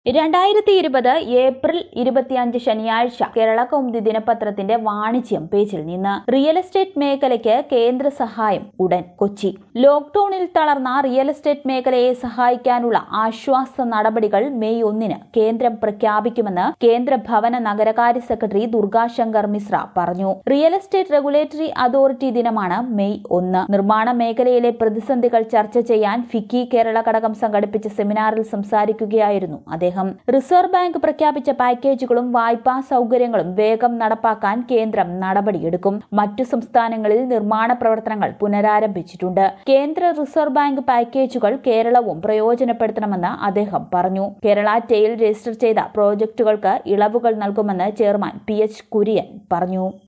രണ്ടായിരത്തി ഇരുപത് ഏപ്രിൽ ഇരുപത്തിയഞ്ച് ശനിയാഴ്ച കേരള കൗമുദി ദിനപത്രത്തിന്റെ വാണിജ്യം പേജിൽ നിന്ന് റിയൽ എസ്റ്റേറ്റ് മേഖലയ്ക്ക് കേന്ദ്ര സഹായം ഉടൻ കൊച്ചി ലോക്ഡൌണിൽ തളർന്ന റിയൽ എസ്റ്റേറ്റ് മേഖലയെ സഹായിക്കാനുള്ള ആശ്വാസ നടപടികൾ മെയ് ഒന്നിന് കേന്ദ്രം പ്രഖ്യാപിക്കുമെന്ന് കേന്ദ്ര ഭവന നഗരകാര്യ സെക്രട്ടറി ദുർഗാശങ്കർ മിശ്ര പറഞ്ഞു റിയൽ എസ്റ്റേറ്റ് റെഗുലേറ്ററി അതോറിറ്റി ദിനമാണ് മെയ് ഒന്ന് നിർമ്മാണ മേഖലയിലെ പ്രതിസന്ധികൾ ചർച്ച ചെയ്യാൻ ഫിക്കി കേരള ഘടകം സംഘടിപ്പിച്ച സെമിനാറിൽ സംസാരിക്കുകയായിരുന്നു അദ്ദേഹം റിസർവ് ബാങ്ക് പ്രഖ്യാപിച്ച പാക്കേജുകളും വായ്പാ സൗകര്യങ്ങളും വേഗം നടപ്പാക്കാൻ കേന്ദ്രം നടപടിയെടുക്കും മറ്റു സംസ്ഥാനങ്ങളിൽ നിർമ്മാണ പ്രവർത്തനങ്ങൾ പുനരാരംഭിച്ചിട്ടുണ്ട് കേന്ദ്ര റിസർവ് ബാങ്ക് പാക്കേജുകൾ കേരളവും പ്രയോജനപ്പെടുത്തണമെന്ന് അദ്ദേഹം പറഞ്ഞു കേരള ടെയിൽ രജിസ്റ്റർ ചെയ്ത പ്രോജക്ടുകൾക്ക് ഇളവുകൾ നൽകുമെന്ന് ചെയർമാൻ പി എച്ച് കുര്യൻ പറഞ്ഞു